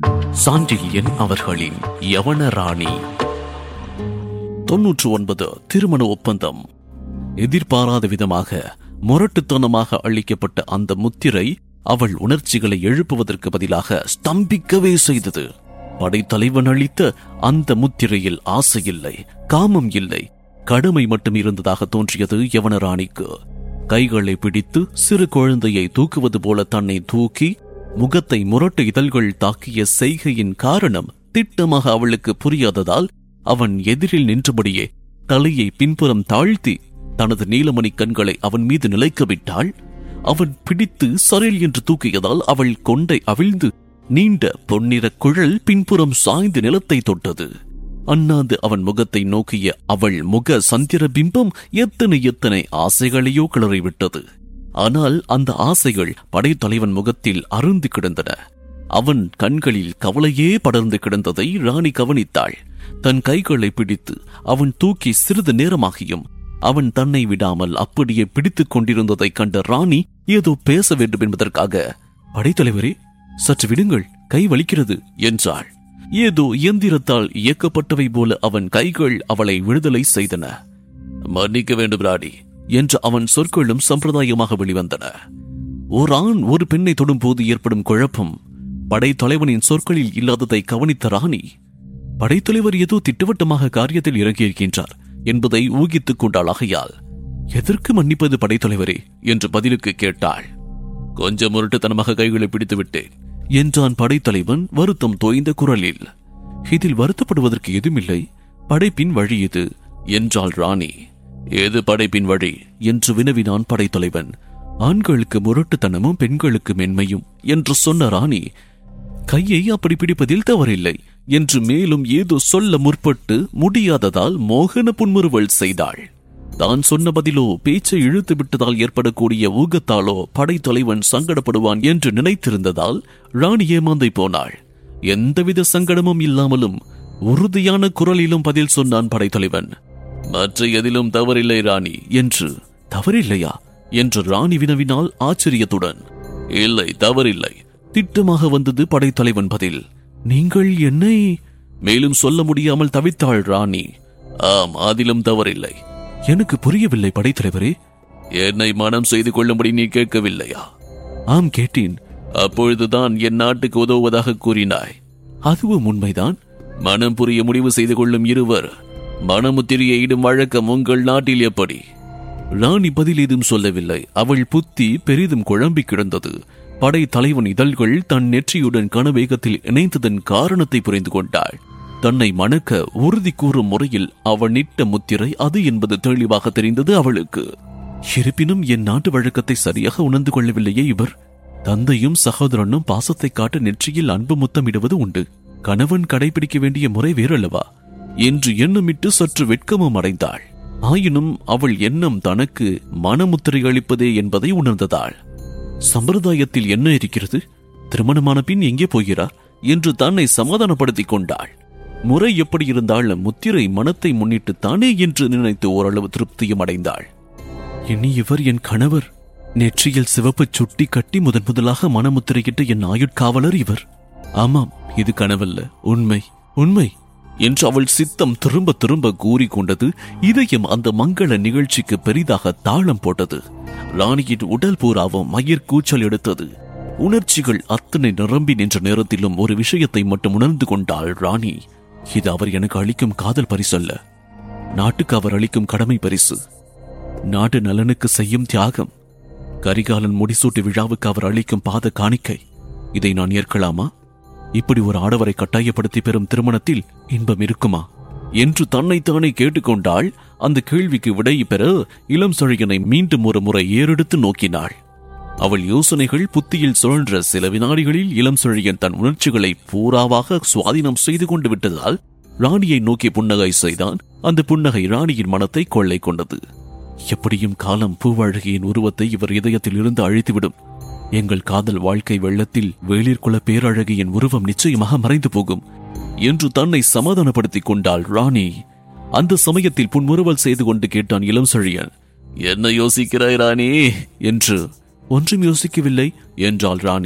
சாண்டில்யன் அவர்களின் யவன ராணி தொன்னூற்று ஒன்பது திருமண ஒப்பந்தம் எதிர்பாராத விதமாக முரட்டுத்தனமாக அளிக்கப்பட்ட அந்த முத்திரை அவள் உணர்ச்சிகளை எழுப்புவதற்கு பதிலாக ஸ்தம்பிக்கவே செய்தது படைத்தலைவன் அளித்த அந்த முத்திரையில் ஆசை இல்லை காமம் இல்லை கடமை மட்டும் இருந்ததாக தோன்றியது யவனராணிக்கு கைகளை பிடித்து சிறு குழந்தையை தூக்குவது போல தன்னை தூக்கி முகத்தை முரட்டு இதழ்கள் தாக்கிய செய்கையின் காரணம் திட்டமாக அவளுக்கு புரியாததால் அவன் எதிரில் நின்றபடியே தலையை பின்புறம் தாழ்த்தி தனது நீலமணி கண்களை அவன் மீது நிலைக்க விட்டாள் அவன் பிடித்து சரேல் என்று தூக்கியதால் அவள் கொண்டை அவிழ்ந்து நீண்ட பொன்னிற குழல் பின்புறம் சாய்ந்து நிலத்தை தொட்டது அண்ணாந்து அவன் முகத்தை நோக்கிய அவள் முக சந்திர பிம்பம் எத்தனை எத்தனை ஆசைகளையோ கிளறிவிட்டது ஆனால் அந்த ஆசைகள் படைத்தலைவன் முகத்தில் அருந்தி கிடந்தன அவன் கண்களில் கவலையே படர்ந்து கிடந்ததை ராணி கவனித்தாள் தன் கைகளை பிடித்து அவன் தூக்கி சிறிது நேரமாகியும் அவன் தன்னை விடாமல் அப்படியே பிடித்துக் கொண்டிருந்ததைக் கண்ட ராணி ஏதோ பேச வேண்டும் என்பதற்காக படைத்தலைவரே சற்று விடுங்கள் கை வலிக்கிறது என்றாள் ஏதோ இயந்திரத்தால் இயக்கப்பட்டவை போல அவன் கைகள் அவளை விடுதலை செய்தன மன்னிக்க வேண்டும் ராணி என்று அவன் சொற்களும் சம்பிரதாயமாக வெளிவந்தன ஓர் ஆண் ஒரு பெண்ணை தொடும்போது ஏற்படும் குழப்பம் படைத்தலைவனின் சொற்களில் இல்லாததை கவனித்த ராணி படைத்தலைவர் ஏதோ திட்டவட்டமாக காரியத்தில் இறங்கியிருக்கின்றார் என்பதை ஊகித்துக் கொண்டாள் ஆகையால் எதற்கு மன்னிப்பது படைத்தலைவரே என்று பதிலுக்கு கேட்டாள் கொஞ்சம் முரட்டுத்தனமாக கைகளை பிடித்து விட்டேன் என்றான் படைத்தலைவன் வருத்தம் தோய்ந்த குரலில் இதில் வருத்தப்படுவதற்கு எதுமில்லை படைப்பின் வழி இது என்றாள் ராணி ஏது படைப்பின் வழி என்று வினவினான் படைத்தலைவன் ஆண்களுக்கு முரட்டுத்தனமும் பெண்களுக்கு மென்மையும் என்று சொன்ன ராணி கையை அப்படி பிடிப்பதில் தவறில்லை என்று மேலும் ஏதோ சொல்ல முற்பட்டு முடியாததால் மோகன புன்முறுவல் செய்தாள் தான் சொன்ன பதிலோ பேச்சை இழுத்து விட்டதால் ஏற்படக்கூடிய ஊகத்தாலோ படைத்தலைவன் சங்கடப்படுவான் என்று நினைத்திருந்ததால் ராணி ஏமாந்தை போனாள் எந்தவித சங்கடமும் இல்லாமலும் உறுதியான குரலிலும் பதில் சொன்னான் படைத்தலைவன் மற்ற எதிலும் தவறில்லை ராணி என்று தவறில்லையா என்று ராணி வினவினால் ஆச்சரியத்துடன் இல்லை தவறில்லை திட்டமாக வந்தது படைத்தலைவன் பதில் நீங்கள் என்னை மேலும் சொல்ல முடியாமல் தவித்தாள் ராணி ஆம் அதிலும் தவறில்லை எனக்கு புரியவில்லை படைத்தலைவரே என்னை மனம் செய்து கொள்ளும்படி நீ கேட்கவில்லையா ஆம் கேட்டேன் அப்பொழுதுதான் என் நாட்டுக்கு உதவுவதாக கூறினாய் அதுவும் உண்மைதான் மனம் புரிய முடிவு செய்து கொள்ளும் இருவர் மனமுத்திரியை இடும் வழக்கம் உங்கள் நாட்டில் எப்படி ராணி பதில் ஏதும் சொல்லவில்லை அவள் புத்தி பெரிதும் குழம்பி கிடந்தது படை தலைவன் இதழ்கள் தன் நெற்றியுடன் கனவேகத்தில் இணைந்ததன் காரணத்தை புரிந்து கொண்டாள் தன்னை மணக்க உறுதி கூறும் முறையில் அவனிட்ட முத்திரை அது என்பது தெளிவாக தெரிந்தது அவளுக்கு இருப்பினும் என் நாட்டு வழக்கத்தை சரியாக உணர்ந்து கொள்ளவில்லையே இவர் தந்தையும் சகோதரனும் பாசத்தை காட்ட நெற்றியில் அன்பு முத்தமிடுவது உண்டு கணவன் கடைபிடிக்க வேண்டிய முறை வேறல்லவா என்று எண்ணமிட்டு சற்று வெட்கமும் அடைந்தாள் ஆயினும் அவள் எண்ணம் தனக்கு மனமுத்திரை அளிப்பதே என்பதை உணர்ந்ததாள் சம்பிரதாயத்தில் என்ன இருக்கிறது திருமணமான பின் எங்கே போகிறார் என்று தன்னை சமாதானப்படுத்திக் கொண்டாள் முறை எப்படி இருந்தாலும் முத்திரை மனத்தை முன்னிட்டு தானே என்று நினைத்து ஓரளவு திருப்தியும் அடைந்தாள் இனி இவர் என் கணவர் நெற்றியில் சிவப்பு சுட்டி கட்டி முதன் முதலாக மனமுத்திரையிட்ட என் ஆயுட்காவலர் இவர் ஆமாம் இது கனவல்ல உண்மை உண்மை என்று அவள் சித்தம் திரும்ப திரும்ப கூறிக்கொண்டது இதயம் அந்த மங்கள நிகழ்ச்சிக்கு பெரிதாக தாளம் போட்டது ராணியின் உடல் பூராவும் மயிர் கூச்சல் எடுத்தது உணர்ச்சிகள் அத்தனை நிரம்பி நின்ற நேரத்திலும் ஒரு விஷயத்தை மட்டும் உணர்ந்து கொண்டாள் ராணி இது அவர் எனக்கு அளிக்கும் காதல் பரிசல்ல நாட்டுக்கு அவர் அளிக்கும் கடமை பரிசு நாட்டு நலனுக்கு செய்யும் தியாகம் கரிகாலன் முடிசூட்டு விழாவுக்கு அவர் அளிக்கும் பாத காணிக்கை இதை நான் ஏற்கலாமா இப்படி ஒரு ஆடவரை கட்டாயப்படுத்தி பெறும் திருமணத்தில் இன்பம் இருக்குமா என்று தன்னைத்தானே கேட்டுக்கொண்டாள் அந்த கேள்விக்கு விடை பெற இளம் சழியனை மீண்டும் ஒரு முறை ஏறெடுத்து நோக்கினாள் அவள் யோசனைகள் புத்தியில் சுழன்ற சில வினாடிகளில் இளம் செழியன் தன் உணர்ச்சிகளை பூராவாக சுவாதீனம் செய்து கொண்டு விட்டதால் ராணியை நோக்கி புன்னகை செய்தான் அந்த புன்னகை ராணியின் மனத்தை கொள்ளை கொண்டது எப்படியும் காலம் பூவழகியின் உருவத்தை இவர் இதயத்தில் இருந்து அழித்துவிடும் எங்கள் காதல் வாழ்க்கை வெள்ளத்தில் வேளிர்குல பேரழகியின் உருவம் நிச்சயமாக மறைந்து போகும் என்று தன்னை சமாதானப்படுத்திக் கொண்டாள் ராணி அந்த சமயத்தில் புன்முறுவல் செய்து கொண்டு கேட்டான் இளம் செழியன் என்ன யோசிக்கிறாய் ராணி என்று ஒன்றும் யோசிக்கவில்லை என்றாள் ராணி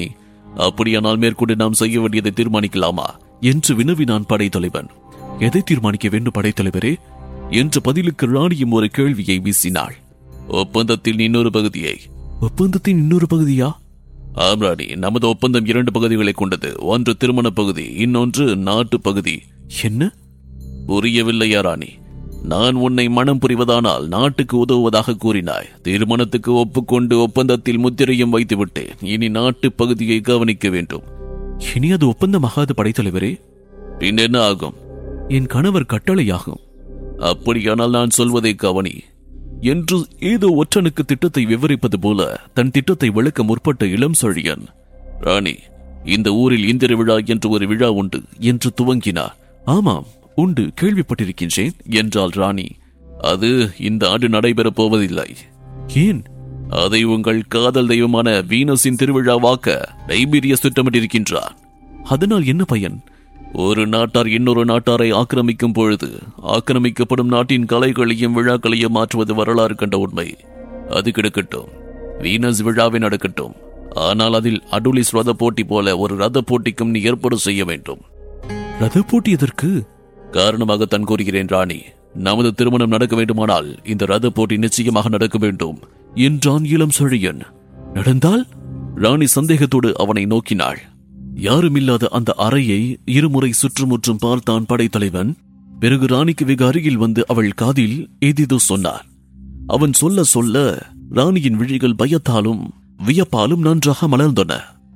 அப்படியானால் மேற்கொண்டு நாம் செய்ய வேண்டியதை தீர்மானிக்கலாமா என்று வினவினான் படைத்தலைவன் எதை தீர்மானிக்க வேண்டும் படைத்தலைவரே என்ற பதிலுக்கு ராணியும் ஒரு கேள்வியை வீசினாள் ஒப்பந்தத்தில் இன்னொரு பகுதியை ஒப்பந்தத்தின் இன்னொரு பகுதியா ஆம் ராணி நமது ஒப்பந்தம் இரண்டு பகுதிகளை கொண்டது ஒன்று திருமண பகுதி இன்னொன்று நாட்டு பகுதி என்ன புரியவில்லையா ராணி நான் உன்னை மனம் புரிவதானால் நாட்டுக்கு உதவுவதாக கூறினாய் திருமணத்துக்கு ஒப்புக்கொண்டு ஒப்பந்தத்தில் முத்திரையும் வைத்து விட்டேன் இனி நாட்டு பகுதியை கவனிக்க வேண்டும் இனி அது ஒப்பந்தமாகாது படைத்தலைவரே பின் என்ன ஆகும் என் கணவர் கட்டளையாகும் அப்படியானால் நான் சொல்வதை கவனி என்று ஏதோ ஒற்றனுக்கு திட்டத்தை விவரிப்பது போல தன் திட்டத்தை விளக்க முற்பட்ட இளம் செழியன் ராணி இந்த ஊரில் இந்திர விழா என்று ஒரு விழா உண்டு என்று துவங்கினார் ஆமாம் உண்டு கேள்விப்பட்டிருக்கின்றேன் என்றாள் ராணி அது இந்த ஆண்டு நடைபெறப் போவதில்லை ஏன் அதை உங்கள் காதல் தெய்வமான வீனஸின் திருவிழாவாக்க டைபீரியஸ் திட்டமிட்டிருக்கின்றார் அதனால் என்ன பயன் ஒரு நாட்டார் இன்னொரு நாட்டாரை ஆக்கிரமிக்கும் பொழுது ஆக்கிரமிக்கப்படும் நாட்டின் கலைகளையும் விழாக்களையும் மாற்றுவது வரலாறு கண்ட உண்மை அது கிடக்கட்டும் வீனஸ் விழாவை நடக்கட்டும் ஆனால் அதில் அடுலிஸ் ரத போட்டி போல ஒரு ரத போட்டிக்கும் நீ ஏற்பாடு செய்ய வேண்டும் ரத போட்டி எதற்கு காரணமாக தன் கூறுகிறேன் ராணி நமது திருமணம் நடக்க வேண்டுமானால் இந்த ரத போட்டி நிச்சயமாக நடக்க வேண்டும் என்றான் இளம் செழியன் நடந்தால் ராணி சந்தேகத்தோடு அவனை நோக்கினாள் யாருமில்லாத அந்த அறையை இருமுறை சுற்றுமுற்றும் பார்த்தான் படைத்தலைவன் பிறகு ராணிக்கு வெகு அருகில் வந்து அவள் காதில் ஏதேதோ சொன்னார் அவன் சொல்ல சொல்ல ராணியின் விழிகள் பயத்தாலும் வியப்பாலும் நன்றாக மலர்ந்தன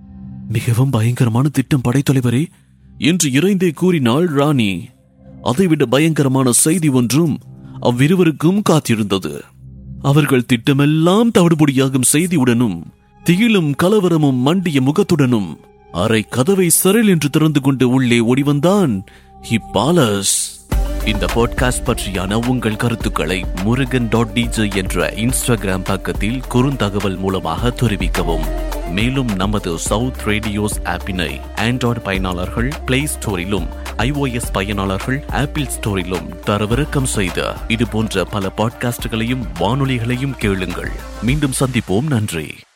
மிகவும் பயங்கரமான திட்டம் படைத்தலைவரே என்று இறைந்தே கூறினாள் ராணி அதைவிட பயங்கரமான செய்தி ஒன்றும் அவ்விருவருக்கும் காத்திருந்தது அவர்கள் திட்டமெல்லாம் தவிடுபொடியாகும் செய்தியுடனும் திகிலும் கலவரமும் மண்டிய முகத்துடனும் அறை கதவை சரல் என்று திறந்து கொண்டு உள்ளே ஓடிவந்தான் ஹிப்பாலஸ் இந்த பாட்காஸ்ட் பற்றியான உங்கள் கருத்துக்களை முருகன் டாட் டிஜே என்ற இன்ஸ்டாகிராம் பக்கத்தில் குறுந்தகவல் மூலமாக தெரிவிக்கவும் மேலும் நமது சவுத் ரேடியோஸ் ஆப்பினை ஆண்ட்ராய்டு பயனாளர்கள் பிளே ஸ்டோரிலும் iOS பயனாளர்கள் ஆப்பிள் ஸ்டோரிலும் தரவிறக்கம் செய்த இது போன்ற பல பாட்காஸ்டுகளையும் வானொலிகளையும் கேளுங்கள் மீண்டும் சந்திப்போம் நன்றி